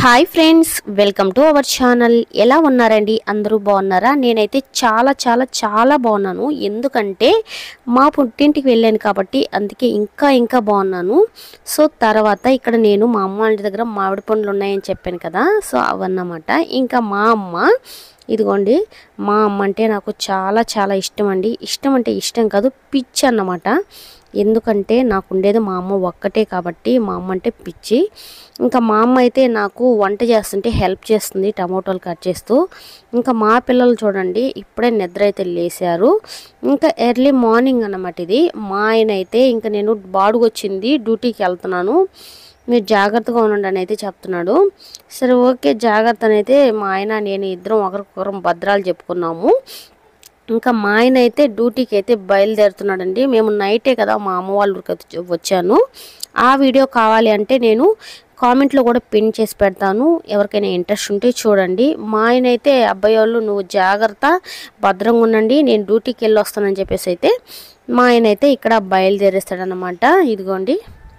hi friends welcome to our channel ఎలా ఉన్నారండి అందరూ బాగున్నారా నేనైతే చాలా చాలా చాలా బాగున్నాను ఎందుకంటే మా పుట్టింటికి వెళ్ళాను కాబట్టి అందుకే ఇంకా ఇంకా బాగున్నాను సో తర్వాత ఇక్కడ నేను మా అమ్మ వాళ్ళ దగ్గర మామిడి పండ్లు ఉన్నాయని చెప్పాను కదా సో అవన్నమాట ఇంకా మా అమ్మ ఇదిగోండి మా అమ్మ అంటే నాకు చాలా చాలా ఇష్టం అండి ఇష్టం అంటే ఇష్టం కాదు పిచ్చి అన్నమాట ఎందుకంటే నాకు ఉండేది మా అమ్మ ఒక్కటే కాబట్టి మా అమ్మ అంటే పిచ్చి ఇంకా మా అమ్మ అయితే నాకు వంట చేస్తుంటే హెల్ప్ చేస్తుంది టమోటాలు కట్ చేస్తూ ఇంకా మా పిల్లలు చూడండి ఇప్పుడే నిద్ర అయితే లేచారు ఇంకా ఎర్లీ మార్నింగ్ అన్నమాట ఇది మా ఆయన అయితే ఇంకా నేను బాడుగు వచ్చింది డ్యూటీకి వెళ్తున్నాను మీరు జాగ్రత్తగా ఉండండి అని అయితే చెప్తున్నాడు సరే ఓకే జాగ్రత్త అని అయితే మా ఆయన నేను ఇద్దరం ఒకరికొకరం భద్రాలు చెప్పుకున్నాము ఇంకా మా ఆయన అయితే డ్యూటీకి అయితే బయలుదేరుతున్నాడండి మేము నైటే కదా మా అమ్మ వాళ్ళ ఊరికి వచ్చి- వచ్చాను ఆ వీడియో కావాలి అంటే నేను కామెంట్లో కూడా పిన్ చేసి పెడతాను ఎవరికైనా ఇంట్రెస్ట్ ఉంటే చూడండి మా ఆయన అయితే అబ్బాయి వాళ్ళు నువ్వు జాగ్రత్త భద్రంగా ఉండండి నేను డ్యూటీకి వెళ్ళి వస్తానని చెప్పేసి అయితే మా ఆయన అయితే ఇక్కడ బయలుదేరేస్తాడనమాట ఇదిగోండి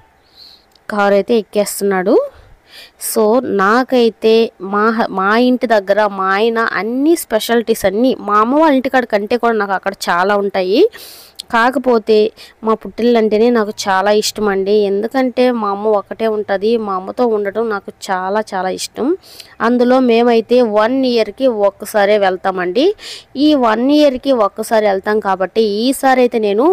కారు అయితే ఎక్కేస్తున్నాడు సో నాకైతే మా హ- మా ఇంటి దగ్గర మా ఆయన అన్ని స్పెషాలిటీస్ అన్నీ మా అమ్మ వాళ్ళ ఇంటికాడ కంటే కూడా నాకు అక్కడ చాలా ఉంటాయి కాకపోతే మా పుట్టిల్లు అంటేనే నాకు చాలా ఇష్టం అండి ఎందుకంటే మా అమ్మ ఒకటే ఉంటుంది మా అమ్మతో ఉండటం నాకు చాలా చాలా ఇష్టం అందులో మేమైతే వన్ ఇయర్కి ఒక్కసారే వెళ్తామండి ఈ వన్ ఇయర్కి ఒక్కసారి వెళ్తాం కాబట్టి ఈసారి అయితే నేను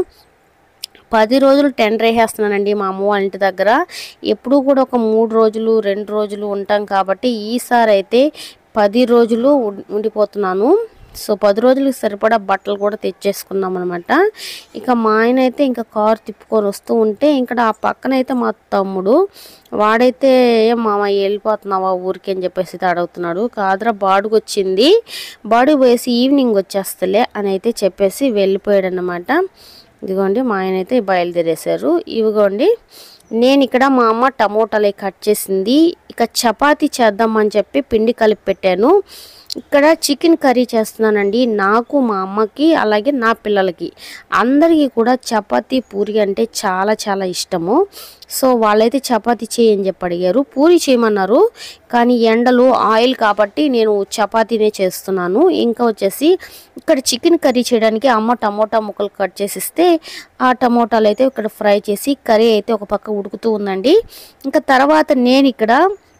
పది రోజులు టెండర్ వేసేస్తున్నానండి మా అమ్మ వాళ్ళ ఇంటి దగ్గర ఎప్పుడూ కూడా ఒక మూడు రోజులు రెండు రోజులు ఉంటాం కాబట్టి ఈసారి అయితే పది రోజులు ఉం- ఉండిపోతున్నాను సో పది రోజులకు సరిపడా బట్టలు కూడా తెచ్చేసుకున్నాం అనమాట ఇక మా ఆయన అయితే ఇంకా కారు తిప్పుకొని వస్తూ ఉంటే ఇక్కడ ఆ పక్కన అయితే మా తమ్ముడు వాడైతే "ఏం మామ వెళ్ళిపోతున్నావా ఊరికి అని చెప్పేసి అయితే అడుగుతున్నాడు కాదురా బాడుగు వచ్చింది బాడుగు వేసి ఈవినింగ్ వచ్చేస్తలే అని అయితే చెప్పేసి వెళ్ళిపోయాడు అనమాట ఇదిగోండి మా ఆయన అయితే బయలుదేరేశారు ఇవిగోండి నేను ఇక్కడ మా అమ్మ టమోటాలు కట్ చేసింది ఇక చపాతీ చేద్దామని చెప్పి పిండి కలిపి పెట్టాను ఇక్కడ చికెన్ కర్రీ చేస్తున్నానండి నాకు మా అమ్మకి అలాగే నా పిల్లలకి అందరికీ కూడా చపాతీ పూరి అంటే చాలా చాలా ఇష్టము సో వాళ్ళైతే చపాతీ చేయని చెప్పి అడిగారు పూరి చేయమన్నారు కానీ ఎండలు ఆయిల్ కాబట్టి నేను చపాతీనే చేస్తున్నాను ఇంకా వచ్చేసి ఇక్కడ చికెన్ కర్రీ చేయడానికి అమ్మ టమోటా ముక్కలు కట్ చేసిస్తే ఆ టమోటాలు అయితే ఇక్కడ ఫ్రై చేసి కర్రీ అయితే ఒక పక్క ఉడుకుతూ ఉందండి ఇంకా తర్వాత నేను ఇక్కడ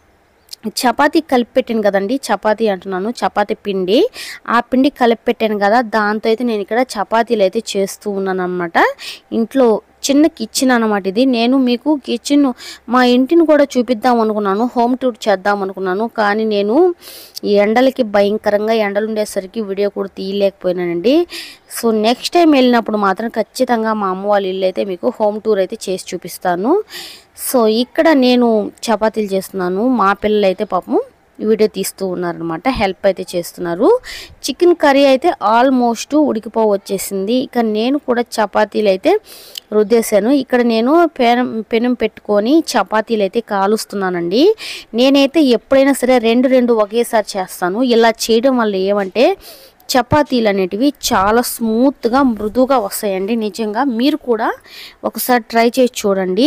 చపాతీ కలిపి పెట్టాను కదండి చపాతీ అంటున్నాను చపాతీ పిండి ఆ పిండి కలిపి పెట్టాను కదా దాంతో అయితే నేను ఇక్కడ చపాతీలు అయితే చేస్తూ ఉన్నాను అనమాట ఇంట్లో చిన్న కిచెన్ అనమాట ఇది నేను మీకు కిచెన్ మా ఇంటిని కూడా చూపిద్దాం అనుకున్నాను హోమ్ టూర్ చేద్దాం అనుకున్నాను కానీ నేను ఈ ఎండలకి భయంకరంగా ఎండలు ఉండేసరికి వీడియో కూడా తీయలేకపోయినానండి సో నెక్స్ట్ టైం వెళ్ళినప్పుడు మాత్రం ఖచ్చితంగా మా అమ్మ వాళ్ళ ఇల్లు అయితే మీకు హోమ్ టూర్ అయితే చేసి చూపిస్తాను సో ఇక్కడ నేను చపాతీలు చేస్తున్నాను మా పిల్లలు అయితే పాపం వీడియో తీస్తూ ఉన్నారనమాట హెల్ప్ అయితే చేస్తున్నారు చికెన్ కర్రీ అయితే ఆల్మోస్ట్ ఉడికిపో వచ్చేసింది ఇక నేను కూడా చపాతీలు అయితే రుద్దేశాను ఇక్కడ నేను పెనం పెనం పెట్టుకొని చపాతీలు అయితే కాలుస్తున్నానండి నేనైతే ఎప్పుడైనా సరే రెండు రెండు ఒకేసారి చేస్తాను ఇలా చేయడం వల్ల ఏమంటే చపాతీలు అనేటివి చాలా స్మూత్గా మృదువుగా వస్తాయండి నిజంగా మీరు కూడా ఒకసారి ట్రై చేసి చూడండి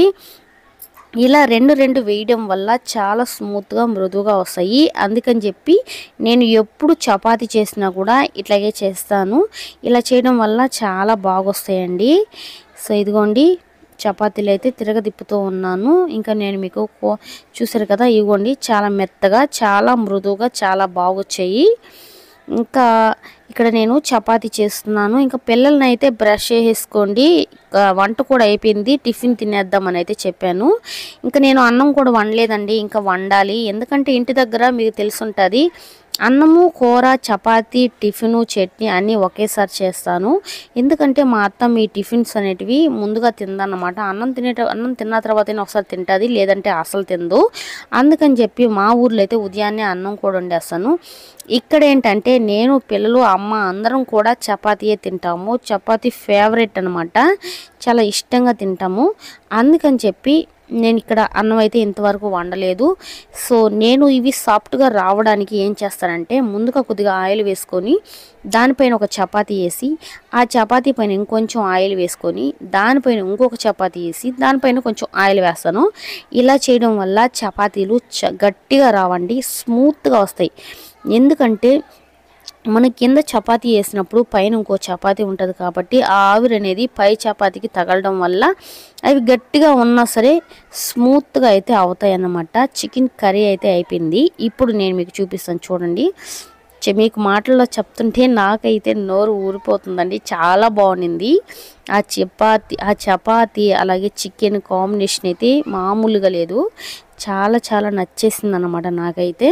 ఇలా రెండు రెండు వేయడం వల్ల చాలా స్మూత్గా మృదువుగా వస్తాయి అందుకని చెప్పి నేను ఎప్పుడు చపాతీ చేసినా కూడా ఇట్లాగే చేస్తాను ఇలా చేయడం వల్ల చాలా బాగొస్తాయండి సో ఇదిగోండి చపాతీలు అయితే తిరగదిప్పుతూ ఉన్నాను ఇంకా నేను మీకు కో- చూసారు కదా ఇదిగోండి చాలా మెత్తగా చాలా మృదువుగా చాలా బాగొచ్చాయి ఇంకా ఇక్కడ నేను చపాతీ చేస్తున్నాను ఇంకా పిల్లల్ని అయితే బ్రష్ చేసేసుకోండి ఇంకా వంట కూడా అయిపోయింది టిఫిన్ తినేద్దామని అయితే చెప్పాను ఇంకా నేను అన్నం కూడా వండలేదండి ఇంకా వండాలి ఎందుకంటే ఇంటి దగ్గర మీకు తెలుసుంటుంది అన్నము కూర చపాతీ టిఫిను చట్నీ అన్నీ ఒకేసారి చేస్తాను ఎందుకంటే మా అత్త మీ టిఫిన్స్ అనేటివి ముందుగా తిందన్నమాట అన్నం తినేట అన్నం తిన్న తర్వాత ఒకసారి తింటుంది లేదంటే అసలు తిందు అందుకని చెప్పి మా ఊర్లో అయితే ఉదయాన్నే అన్నం కూడా వండేస్తాను ఇక్కడ ఏంటంటే నేను పిల్లలు అమ్మ అందరం కూడా చపాతీయే తింటాము చపాతీ ఫేవరెట్ అనమాట చాలా ఇష్టంగా తింటాము అందుకని చెప్పి నేను ఇక్కడ అన్నం అయితే ఇంతవరకు వండలేదు సో నేను ఇవి సాఫ్ట్గా రావడానికి ఏం చేస్తానంటే ముందుగా కొద్దిగా ఆయిల్ వేసుకొని దానిపైన ఒక చపాతీ వేసి ఆ చపాతీ పైన ఇంకొంచెం ఆయిల్ వేసుకొని దానిపైన ఇంకొక చపాతీ వేసి దానిపైన కొంచెం ఆయిల్ వేస్తాను ఇలా చేయడం వల్ల చపాతీలు చ గట్టిగా రావండి స్మూత్గా వస్తాయి ఎందుకంటే మన కింద చపాతీ వేసినప్పుడు పైన ఇంకో చపాతీ ఉంటుంది కాబట్టి ఆ ఆవిరి అనేది పై చపాతీకి తగలడం వల్ల అవి గట్టిగా ఉన్నా సరే స్మూత్గా అయితే అవుతాయి అన్నమాట చికెన్ కర్రీ అయితే అయిపోయింది ఇప్పుడు నేను మీకు చూపిస్తాను చూడండి చె- మీకు మాటల్లో చెప్తుంటే నాకైతే నోరు ఊరిపోతుందండి చాలా బాగుండింది ఆ చపాతి ఆ చపాతి అలాగే చికెన్ కాంబినేషన్ అయితే మామూలుగా లేదు చాలా చాలా నచ్చేసింది అన్నమాట నాకైతే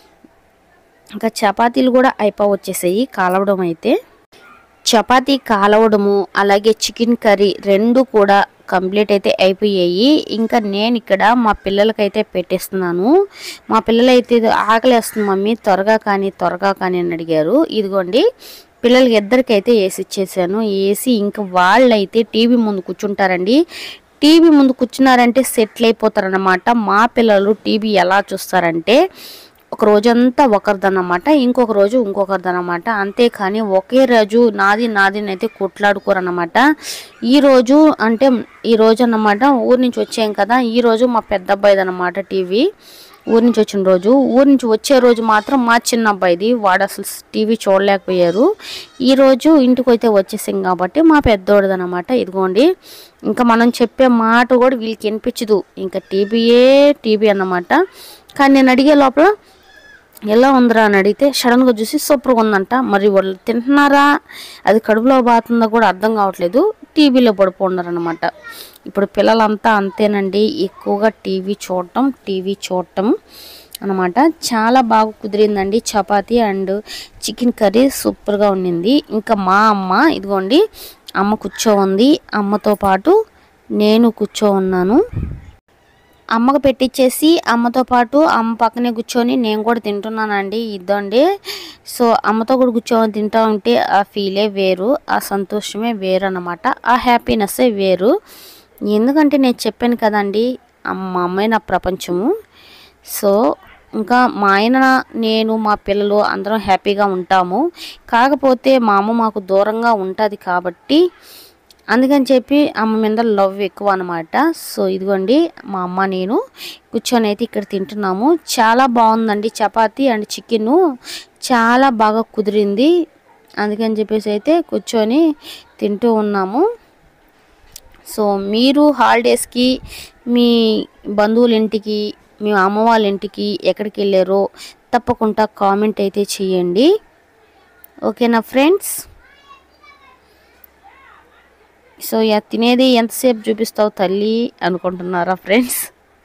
ఇంకా చపాతీలు కూడా అయిపో వచ్చేసాయి కాలవడం అయితే చపాతీ కాలవడము అలాగే చికెన్ కర్రీ రెండు కూడా కంప్లీట్ అయితే అయిపోయాయి ఇంకా నేను ఇక్కడ మా పిల్లలకైతే పెట్టేస్తున్నాను మా పిల్లలైతే ఇది ఆకలేస్తుంది మమ్మీ త్వరగా కానీ త్వరగా కానీ అని అడిగారు ఇదిగోండి పిల్లలకి ఇద్దరికైతే వేసి ఇచ్చేసాను వేసి ఇంకా వాళ్ళైతే టీవీ ముందు కూర్చుంటారండి టీవీ ముందు కూర్చున్నారంటే సెటిల్ అయిపోతారనమాట మా పిల్లలు టీవీ ఎలా చూస్తారంటే ఒక రోజంతా ఒకరిదన్నమాట ఇంకొక రోజు ఇంకొకరిదన్నమాట అంతేకాని ఒకే రోజు నాది నాది అని అయితే కొట్లాడుకోరన్నమాట ఈ రోజు అంటే ఈ రోజు అన్నమాట ఊరి నుంచి వచ్చాం కదా ఈ రోజు మా పెద్ద అబ్బాయిది అన్నమాట టీవీ ఊరి నుంచి వచ్చిన రోజు ఊరి నుంచి వచ్చే రోజు మాత్రం మా చిన్న అబ్బాయిది వాడు అసలు టీవీ చూడలేకపోయారు ఈ రోజు ఇంటికి అయితే వచ్చేసాం కాబట్టి మా పెద్దోడిది అనమాట ఇదిగోండి ఇంకా మనం చెప్పే మాట కూడా వీళ్ళకి వినిపించదు ఇంకా టీవీయే టీవీ అన్నమాట కానీ నేను అడిగే లోపల ఎలా ఉందిరా అని అడిగితే సడన్గా చూసి సూపర్గా ఉందంట మరి వాళ్ళు తింటున్నారా అది కడుపులో బాతుందో కూడా అర్థం కావట్లేదు టీవీలో పడిపోన్నారు అనమాట ఇప్పుడు పిల్లలంతా అంతేనండి ఎక్కువగా టీవీ చూడటం టీవీ చూడటం అనమాట చాలా బాగా కుదిరిందండి చపాతీ అండ్ చికెన్ కర్రీ సూపర్గా ఉండింది ఇంకా మా అమ్మ ఇదిగోండి అమ్మ కూర్చో ఉంది అమ్మతో పాటు నేను కూర్చో ఉన్నాను అమ్మకు పెట్టించేసి అమ్మతో పాటు అమ్మ పక్కనే కూర్చొని నేను కూడా తింటున్నానండి ఇద్దండి సో అమ్మతో కూడా కూర్చొని తింటా ఉంటే ఆ ఫీలే వేరు ఆ సంతోషమే వేరు అనమాట ఆ హ్యాపీనెస్సే వేరు ఎందుకంటే నేను చెప్పాను కదండి అమ్మ అమ్మాయి నా ప్రపంచము సో ఇంకా మా ఆయన నేను మా పిల్లలు అందరం హ్యాపీగా ఉంటాము కాకపోతే మా అమ్మ మాకు దూరంగా ఉంటుంది కాబట్టి అందుకని చెప్పి అమ్మ మీద లవ్ ఎక్కువ అనమాట సో ఇదిగోండి మా అమ్మ నేను కూర్చొని అయితే ఇక్కడ తింటున్నాము చాలా బాగుందండి చపాతీ అండ్ చికెన్ చాలా బాగా కుదిరింది అందుకని చెప్పేసి అయితే కూర్చొని తింటూ ఉన్నాము సో మీరు హాలిడేస్కి మీ బంధువుల ఇంటికి మీ అమ్మ వాళ్ళ ఇంటికి ఎక్కడికి వెళ్ళారో తప్పకుండా కామెంట్ అయితే చేయండి ఓకేనా ఫ్రెండ్స్ సో ఇక తినేది ఎంతసేపు చూపిస్తావు తల్లి అనుకుంటున్నారా ఫ్రెండ్స్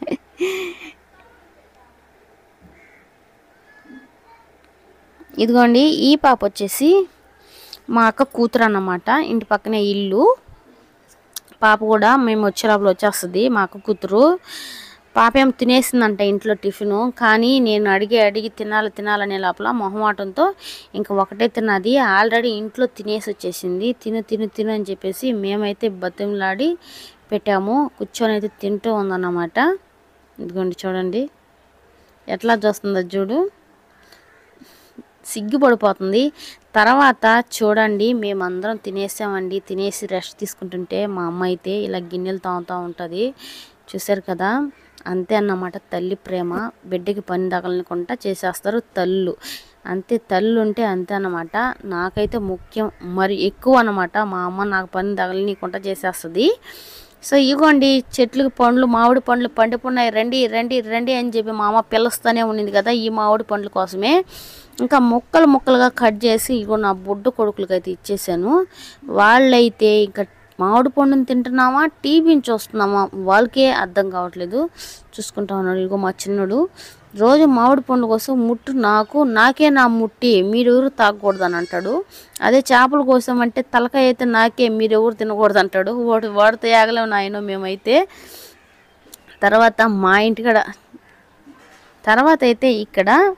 ఇదిగోండి ఈ పాప వచ్చేసి మా అక్క కూతురు అన్నమాట ఇంటి పక్కనే ఇల్లు పాప కూడా మేము వచ్చే లోపల వచ్చేస్తుంది మా అక్క కూతురు పాప ఏం తినేసిందంట ఇంట్లో టిఫిన్ కానీ నేను అడిగి అడిగి తినాలి తినాలనే లోపల మొహమాటంతో ఇంకా ఒకటే తిన్నది ఆల్రెడీ ఇంట్లో తినేసి వచ్చేసింది తిను తిను తిను అని చెప్పేసి మేమైతే బతిమలాడి పెట్టాము కూర్చొని అయితే తింటూ ఉందన్నమాట ఇదిగోండి చూడండి ఎట్లా చూస్తుందో చూడు సిగ్గుపడిపోతుంది తర్వాత చూడండి మేమందరం తినేసామండి తినేసి రెస్ట్ తీసుకుంటుంటే మా అమ్మ అయితే ఇలా గిన్నెలు తాగుతూ ఉంటుంది చూశారు కదా అంతే అన్నమాట తల్లి ప్రేమ బిడ్డకి పని తగలనుకుంటా చేసేస్తారు తల్లు అంతే తల్లు ఉంటే అంతే అన్నమాట నాకైతే ముఖ్యం మరి ఎక్కువ అన్నమాట మా అమ్మ నాకు పని తగలనీయకుండా చేసేస్తుంది సో ఇగోండి చెట్లకు పండ్లు మామిడి పండ్లు పండుకున్నాయి రండి రండి రండి అని చెప్పి మా అమ్మ పిలుస్తూనే ఉండింది కదా ఈ మామిడి పండ్ల కోసమే ఇంకా ముక్కలు ముక్కలుగా కట్ చేసి ఇగో నా బుడ్డ కొడుకులకి అయితే ఇచ్చేసాను వాళ్ళైతే ఇంకా మామిడి పండుని తింటున్నామా టీవీని చూస్తున్నామా వాళ్ళకే అర్థం కావట్లేదు చూసుకుంటా ఉన్నాడు ఇగో మా చిన్నడు రోజు మామిడి పండు కోసం ముట్టు నాకు నాకే నా ముట్టి మీరెవరు తాగకూడదు అని అంటాడు అదే చేపల కోసం అంటే తలకాయ అయితే నాకే మీరెవరు తినకూడదు అంటాడు వాడు వాడితో ఆగలేము నాయన మేమైతే తర్వాత మా ఇంటికాడ తర్వాత అయితే ఇక్కడ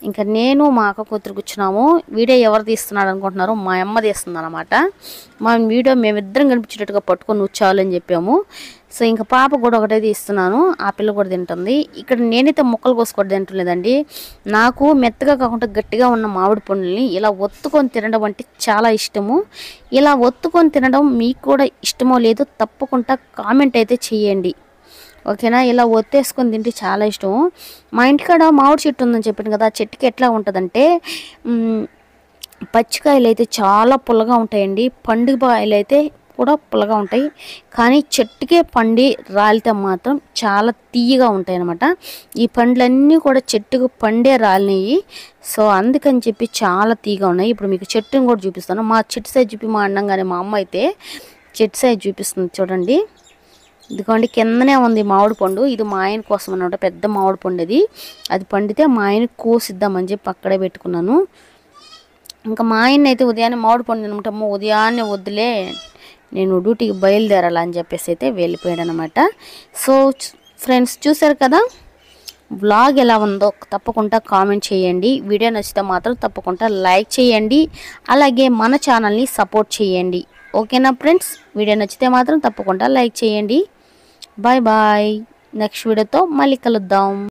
ఇంకా నేను మా అక్క కూతురు కూర్చున్నాము వీడియో ఎవరు తీస్తున్నాడు అనుకుంటున్నారు మా అమ్మ తీస్తుంది అనమాట మా వీడియో మేమిద్దరం కనిపించేటట్టుగా పట్టుకొని కూర్చోవాలని చెప్పాము సో ఇంకా పాప కూడా ఒకటే తీస్తున్నాను ఆ పిల్ల కూడా తింటుంది ఇక్కడ నేనైతే ముక్కలు కోసుకోవడం తింటలేదండి నాకు మెత్తగా కాకుండా గట్టిగా ఉన్న మామిడి పండుల్ని ఇలా ఒత్తుకొని తినడం అంటే చాలా ఇష్టము ఇలా ఒత్తుకొని తినడం మీకు కూడా ఇష్టమో లేదో తప్పకుండా కామెంట్ అయితే చేయండి ఓకేనా ఇలా ఒత్తేసుకొని తింటే చాలా ఇష్టం మా ఇంటికాడ మామిడి చెట్టు ఉందని చెప్పాను కదా ఆ చెట్టుకి ఎట్లా ఉంటుందంటే మ్, పచ్చికాయలు అయితే చాలా పుల్లగా ఉంటాయండి పండుగ కాయలు అయితే కూడా పుల్లగా ఉంటాయి కానీ చెట్టుకే పండి రాలితే మాత్రం చాలా తీయగా ఉంటాయి అన్నమాట ఈ పండ్లన్నీ కూడా చెట్టుకు పండే రాలినాయి సో అందుకని చెప్పి చాలా తీయగా ఉన్నాయి ఇప్పుడు మీకు చెట్టుని కూడా చూపిస్తాను మా చెట్టు సైజ్ చూపి మా అన్నంగానే మా అమ్మ అయితే చెట్టు సైజ్ చూపిస్తుంది చూడండి ఇదిగోండి కిందనే ఉంది మామిడి పండు ఇది మా ఆయన కోసం అనమాట పెద్ద మామిడి పండు అది అది పండితే మా ఆయన కోసిద్దామని చెప్పి అక్కడే పెట్టుకున్నాను ఇంకా మా ఆయన అయితే ఉదయాన్నే మామిడి పండు తినమంటమ్మ ఉదయాన్నే వద్దులే నేను డ్యూటీకి బయలుదేరాలని అని చెప్పేసి అయితే వెళ్ళిపోయాడు అనమాట సో ఫ్రెండ్స్ చూసారు కదా వ్లాగ్ ఎలా ఉందో తప్పకుండా కామెంట్ చేయండి వీడియో నచ్చితే మాత్రం తప్పకుండా లైక్ చేయండి అలాగే మన ఛానల్ని సపోర్ట్ చేయండి ఓకేనా ఫ్రెండ్స్ వీడియో నచ్చితే మాత్రం తప్పకుండా లైక్ చేయండి బాయ్ బాయ్ నెక్స్ట్ వీడియోతో మళ్ళీ కలుద్దాం